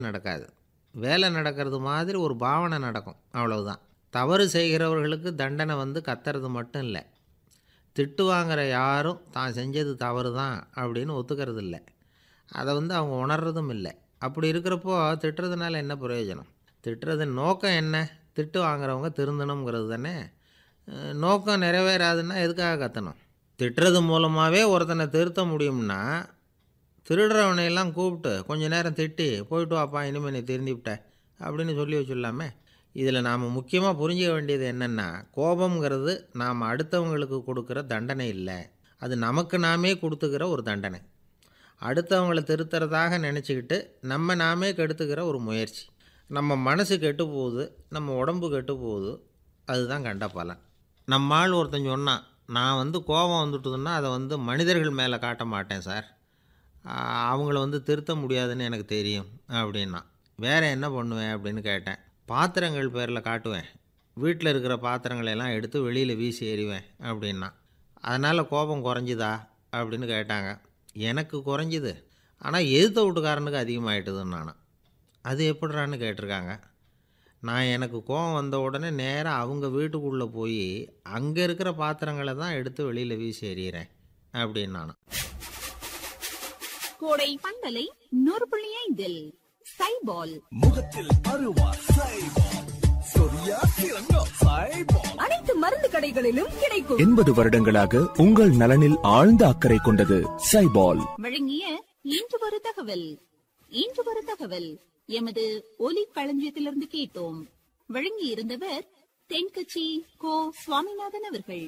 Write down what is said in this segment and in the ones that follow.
நடக்காது வேலை நடக்கிறது மாதிரி ஒரு பாவனை நடக்கும் அவ்வளவுதான் தவறு செய்கிறவர்களுக்கு தண்டனை வந்து கத்துறது மட்டும் இல்லை திட்டு வாங்குற யாரும் தான் செஞ்சது தவறு தான் அப்படின்னு ஒத்துக்கிறது இல்லை அதை வந்து அவங்க உணர்றதும் இல்லை அப்படி இருக்கிறப்போ திட்டுறதுனால என்ன பிரயோஜனம் திட்டுறதன் நோக்கம் என்ன திட்டு வாங்குறவங்க திருந்தணுங்கிறது தானே அஹ் நோக்கம் நிறைவேறாதுன்னா எதுக்காக கத்தணும் திட்டுறது மூலமாகவே ஒருத்தனை திருத்த முடியும்னா திருடுறவனையெல்லாம் கூப்பிட்டு கொஞ்ச நேரம் திட்டி போயிட்டு வாப்பா இனிமேல் நீ திருந்திவிட்ட அப்படின்னு சொல்லி வச்சுடலாமே இதில் நாம் முக்கியமாக புரிஞ்சிக்க வேண்டியது என்னென்னா கோபம்ங்கிறது நாம் அடுத்தவங்களுக்கு கொடுக்குற தண்டனை இல்லை அது நமக்கு நாமே கொடுத்துக்கிற ஒரு தண்டனை அடுத்தவங்களை திருத்துறதாக நினச்சிக்கிட்டு நம்ம நாமே கெடுத்துக்கிற ஒரு முயற்சி நம்ம மனசு கெட்டு போகுது நம்ம உடம்பு கெட்டு போகுது அதுதான் கண்ட பலன் நம்ம ஆள் ஒருத்தன் சொன்னான் நான் வந்து கோபம் வந்துட்டுதுன்னா அதை வந்து மனிதர்கள் மேலே காட்ட மாட்டேன் சார் ஆஹ் அவங்கள வந்து திருத்த முடியாதுன்னு எனக்கு தெரியும் அப்படின்னா வேறு என்ன பண்ணுவேன் அப்படின்னு கேட்டேன் பாத்திரங்கள் பேரில் காட்டுவேன் வீட்டில் இருக்கிற பாத்திரங்களை எல்லாம் எடுத்து வெளியில் வீசி எறிவேன் அப்படின்னா அதனால் கோபம் குறைஞ்சுதா அப்படின்னு கேட்டாங்க எனக்கு குறைஞ்சிது ஆனால் எதிர்த்த வீட்டுக்காரனுக்கு அதிகமாகிட்டுதுன்னு நான் அது எப்படிறான்னு கேட்டிருக்காங்க நான் எனக்கு கோபம் வந்த உடனே நேராக அவங்க வீட்டுக்குள்ளே போய் அங்கே இருக்கிற பாத்திரங்களை தான் எடுத்து வெளியில் வீசி எறிகிறேன் அப்படின்னு நான் கோடை பந்தலை நூறு புள்ளி ஐந்தில் சைபால் முகத்தில் அருவா சைபால் சொரியா சிறங்கோ சைபால் அனைத்து மருந்து கடைகளிலும் கிடைக்கும் எண்பது வருடங்களாக உங்கள் நலனில் ஆழ்ந்த அக்கறை கொண்டது சைபால் வழங்கிய இன்று ஒரு தகவல் இன்று ஒரு தகவல் எமது ஒலி களஞ்சியத்திலிருந்து கேட்டோம் வழங்கி இருந்தவர் தென்கட்சி கோ சுவாமிநாதன் அவர்கள்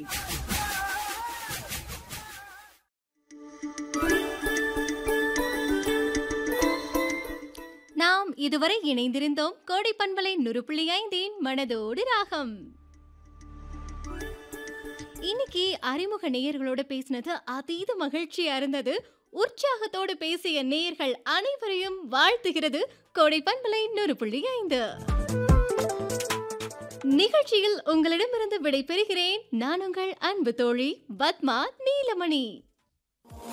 நாம் இதுவரை இணைந்திருந்தோம் கோடை பண்பலை நுறுப்புள்ளி ஐந்தின் மனதோடு ராகம் இன்னைக்கு அறிமுக நேயர்களோட பேசினது அதீத மகிழ்ச்சியா இருந்தது உற்சாகத்தோடு பேசிய நேயர்கள் அனைவரையும் வாழ்த்துகிறது கோடை பண்பலை நுறுப்புள்ளி ஐந்து நிகழ்ச்சியில் உங்களிடமிருந்து விடை பெறுகிறேன் நான் உங்கள் அன்பு தோழி பத்மா நீலமணி